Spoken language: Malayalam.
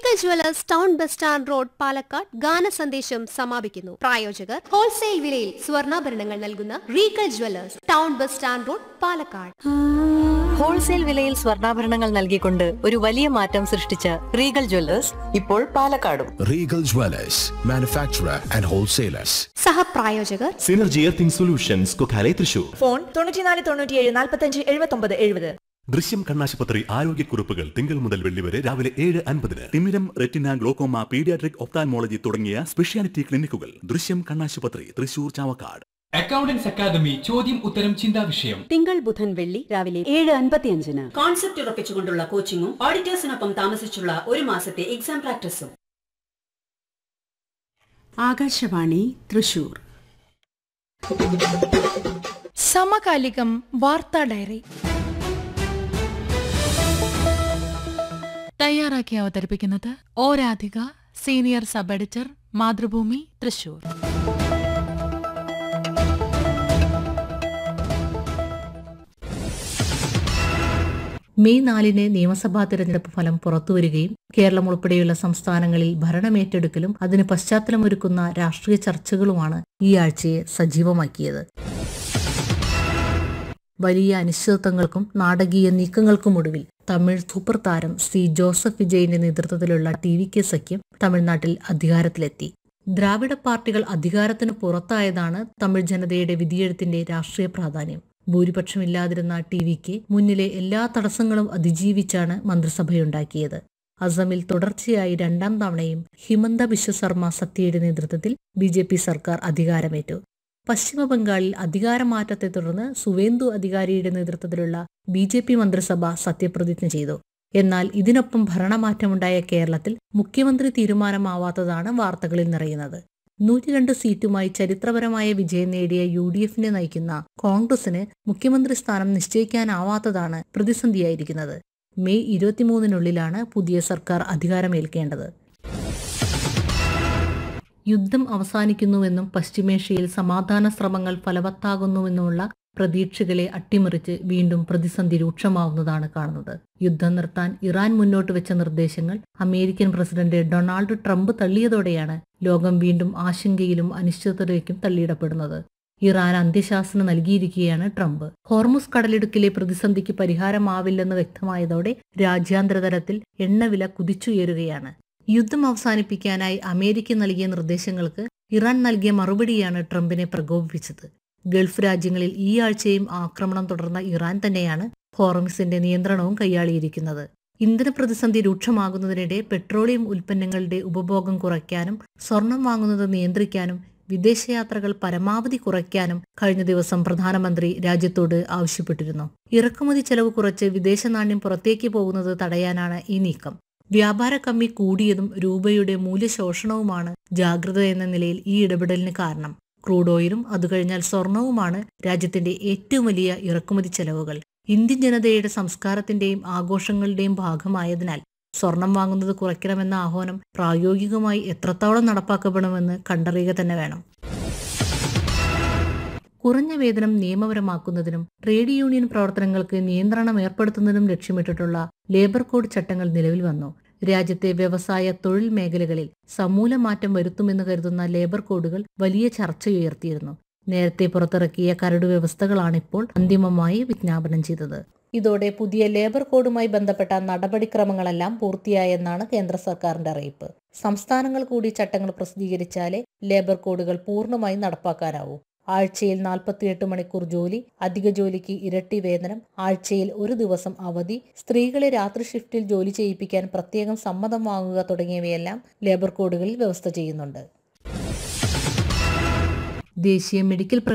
Regal jewellers town bus stand road Palakkad ഗാന സന്ദേശം സമാപിക്കുന്നു പ്രായോജകർ ഹോൾസെയിൽ വിലയിൽ സ്വർണ്ണാഭരണങ്ങൾ നൽകുന്ന Regal jewellers town bus stand road Palakkad wholesale വിലയിൽ സ്വർണ്ണാഭരണങ്ങൾ നൽകിക്കൊണ്ട് ഒരു വലിയ മാറ്റം സൃഷ്ടിച്ച റീഗൽ ജ്വല്ലേഴ്സ് ഇപ്പോൾ പാലക്കാടും Regal Dwellers, manufacturer and wholesalers. സഹപ്രായോജകർ synergy earthing solutions Kokkale Thrissur phone തൊണ്ണൂറ്റിനാല് തൊണ്ണൂറ്റിയേഴ് നാൽപ്പത്തഞ്ച് എഴുപത്തൊമ്പത് എഴുപത് ദൃശ്യം കണ്ണാശുപത്രി ആരോഗ്യക്കുറിപ്പുകൾ തിങ്കൾ മുതൽ വെള്ളി വരെ രാവിലെ ഏഴ് അൻപതിന് തിമിരം റെറ്റിന ഗ്ലോക്കോമ പീഡിയാട്രിക് ഒപ്താൽമോളജി തുടങ്ങിയ സ്പെഷ്യാലിറ്റി ക്ലിനിക്കുകൾ ദൃശ്യം കണ്ണാശുപത്രി തൃശൂർ ചാവക്കാട് അക്കൗണ്ടൻസ് അക്കാദമി ചോദ്യം ഉത്തരം ചിന്താ വിഷയം തിങ്കൾ ബുധൻ വെള്ളി രാവിലെ ഏഴ് അൻപത്തിയഞ്ചിന് കോൺസെപ്റ്റ് ഉറപ്പിച്ചുകൊണ്ടുള്ള കോച്ചിങ്ങും ഓഡിറ്റേഴ്സിനൊപ്പം താമസിച്ചുള്ള ഒരു മാസത്തെ എക്സാം പ്രാക്ടീസും ആകാശവാണി തൃശൂർ സമകാലികം വാർത്താ ഡയറി തയ്യാറാക്കി അവതരിപ്പിക്കുന്നത് O Radhika senior sub editor Mathrubhumi Thrissur May നാലിന് നിയമസഭാ തെരഞ്ഞെടുപ്പ് ഫലം പുറത്തുവരികയും കേരളം ഉൾപ്പെടെയുള്ള സംസ്ഥാനങ്ങളിൽ ഭരണമേറ്റെടുക്കലും അതിന് പശ്ചാത്തലമൊരുക്കുന്ന രാഷ്ട്രീയ ചർച്ചകളുമാണ് ഈ ആഴ്ചയെ സജീവമാക്കിയത് വലിയ അനിശ്ചിതത്വങ്ങൾക്കും നാടകീയ നീക്കങ്ങൾക്കുമൊടുവിൽ തമിഴ് സൂപ്പർ താരം ശ്രീ ജോസഫ് വിജയിന്റെ നേതൃത്വത്തിലുള്ള ടി വി കെ സഖ്യം തമിഴ്നാട്ടിൽ അധികാരത്തിലെത്തി ദ്രാവിഡ പാർട്ടികൾ അധികാരത്തിന് പുറത്തായതാണ് തമിഴ് ജനതയുടെ വിധിയെഴുത്തിന്റെ രാഷ്ട്രീയ പ്രാധാന്യം ഭൂരിപക്ഷമില്ലാതിരുന്ന ടി വിക്ക് മുന്നിലെ എല്ലാ തടസ്സങ്ങളും അതിജീവിച്ചാണ് മന്ത്രിസഭയുണ്ടാക്കിയത് അസമിൽ തുടർച്ചയായി രണ്ടാം തവണയും ഹിമന്ത ബിശ്വ ശർമ്മ സത്യയുടെ നേതൃത്വത്തിൽ ബി ജെ പി സർക്കാർ അധികാരമേറ്റു പശ്ചിമ ബംഗാളിൽ അധികാരമാറ്റത്തെ തുടർന്ന് സുവേന്ദു അധികാരിയുടെ നേതൃത്വത്തിലുള്ള ബി ജെ പി മന്ത്രിസഭ സത്യപ്രതിജ്ഞ ചെയ്തു എന്നാൽ ഇതിനൊപ്പം ഭരണമാറ്റമുണ്ടായ കേരളത്തിൽ മുഖ്യമന്ത്രി തീരുമാനമാവാത്തതാണ് വാർത്തകളിൽ നിറയുന്നത് നൂറ്റിരണ്ട് സീറ്റുമായി ചരിത്രപരമായ വിജയം നേടിയ യു ഡി എഫിനെ നയിക്കുന്ന കോൺഗ്രസിന് മുഖ്യമന്ത്രി സ്ഥാനം നിശ്ചയിക്കാനാവാത്തതാണ് പ്രതിസന്ധിയായിരിക്കുന്നത് മെയ് ഇരുപത്തിമൂന്നിനുള്ളിലാണ് പുതിയ സർക്കാർ അധികാരമേൽക്കേണ്ടത് യുദ്ധം അവസാനിക്കുന്നുവെന്നും പശ്ചിമേഷ്യയിൽ സമാധാന ശ്രമങ്ങൾ ഫലവത്താകുന്നുവെന്നുമുള്ള പ്രതീക്ഷകളെ അട്ടിമറിച്ച് വീണ്ടും പ്രതിസന്ധി രൂക്ഷമാവുന്നതാണ് കാണുന്നത് യുദ്ധം നിർത്താൻ ഇറാൻ മുന്നോട്ട് വെച്ച നിർദ്ദേശങ്ങൾ അമേരിക്കൻ പ്രസിഡന്റ് ഡൊണാൾഡ് ട്രംപ് തള്ളിയതോടെയാണ് ലോകം വീണ്ടും ആശങ്കയിലും അനിശ്ചിതതയിലേക്കും തള്ളിയിടപ്പെടുന്നത് ഇറാൻ അന്ത്യശാസനം നൽകിയിരിക്കുകയാണ് ട്രംപ് ഹോർമുസ് കടലിടുക്കിലെ പ്രതിസന്ധിക്ക് പരിഹാരമാവില്ലെന്ന് വ്യക്തമായതോടെ രാജ്യാന്തര തലത്തിൽ എണ്ണവില കുതിച്ചുയരുകയാണ് യുദ്ധം അവസാനിപ്പിക്കാനായി അമേരിക്ക നൽകിയ നിർദ്ദേശങ്ങൾക്ക് ഇറാൻ നൽകിയ മറുപടിയാണ് ട്രംപിനെ പ്രകോപിപ്പിച്ചത് ഗൾഫ് രാജ്യങ്ങളിൽ ഈ ആഴ്ചയും ആക്രമണം തുടർന്ന ഇറാൻ തന്നെയാണ് ഹോർമിസിന്റെ നിയന്ത്രണവും കൈയാളിയിരിക്കുന്നത് ഇന്ധന പ്രതിസന്ധി രൂക്ഷമാകുന്നതിനിടെ പെട്രോളിയം ഉൽപ്പന്നങ്ങളുടെ ഉപഭോഗം കുറയ്ക്കാനും സ്വർണം വാങ്ങുന്നത് നിയന്ത്രിക്കാനും വിദേശയാത്രകൾ പരമാവധി കുറയ്ക്കാനും കഴിഞ്ഞ ദിവസം പ്രധാനമന്ത്രി രാജ്യത്തോട് ആവശ്യപ്പെട്ടിരുന്നു ഇറക്കുമതി ചെലവ് കുറച്ച് വിദേശ നാണ്യം പുറത്തേക്ക് പോകുന്നത് തടയാനാണ് ഈ നീക്കം വ്യാപാര കമ്മി കൂടിയതും രൂപയുടെ മൂല്യശോഷണവുമാണ് ജാഗ്രത എന്ന നിലയിൽ ഈ ഇടപെടലിന് കാരണം ക്രൂഡ് ഓയിലും അതുകഴിഞ്ഞാൽ സ്വർണവുമാണ് രാജ്യത്തിന്റെ ഏറ്റവും വലിയ ഇറക്കുമതി ചെലവുകൾ ഇന്ത്യൻ ജനതയുടെ സംസ്കാരത്തിന്റെയും ആഘോഷങ്ങളുടെയും ഭാഗമായതിനാൽ സ്വർണം വാങ്ങുന്നത് കുറയ്ക്കണമെന്ന ആഹ്വാനം പ്രായോഗികമായി എത്രത്തോളം നടപ്പാക്കപ്പെടുമെന്ന് കണ്ടറിയുക തന്നെ വേണം കുറഞ്ഞ വേതനം നിയമപരമാക്കുന്നതിനും ട്രേഡ് യൂണിയൻ പ്രവർത്തനങ്ങൾക്ക് നിയന്ത്രണം ഏർപ്പെടുത്തുന്നതിനും ലക്ഷ്യമിട്ടിട്ടുള്ള ലേബർ കോഡ് ചട്ടങ്ങൾ നിലവിൽ വന്നു രാജ്യത്തെ വ്യവസായ തൊഴിൽ മേഖലകളിൽ സമൂല മാറ്റം വരുത്തുമെന്ന് കരുതുന്ന ലേബർ കോഡുകൾ വലിയ ചർച്ചയുയർത്തിയിരുന്നു നേരത്തെ പുറത്തിറക്കിയ കരട് വ്യവസ്ഥകളാണിപ്പോൾ അന്തിമമായി വിജ്ഞാപനം ചെയ്തത് ഇതോടെ പുതിയ ലേബർ കോഡുമായി ബന്ധപ്പെട്ട നടപടിക്രമങ്ങളെല്ലാം പൂർത്തിയായെന്നാണ് കേന്ദ്ര സർക്കാരിന്റെ അറിയിപ്പ് സംസ്ഥാനങ്ങൾ കൂടി ചട്ടങ്ങൾ പ്രസിദ്ധീകരിച്ചാലേ ലേബർ കോഡുകൾ പൂർണ്ണമായി നടപ്പാക്കാനാവൂ ആഴ്ചയിൽ നാൽപ്പത്തിയെട്ട് മണിക്കൂർ ജോലി അധിക ജോലിക്ക് ഇരട്ടി വേതനം ആഴ്ചയിൽ ഒരു ദിവസം അവധി സ്ത്രീകളെ രാത്രി ഷിഫ്റ്റിൽ ജോലി ചെയ്യിപ്പിക്കാൻ പ്രത്യേകം സമ്മതം വാങ്ങുക തുടങ്ങിയവയെല്ലാം ലേബർ കോഡുകളിൽ വ്യവസ്ഥ ചെയ്യുന്നുണ്ട് ദേശീയ മെഡിക്കൽ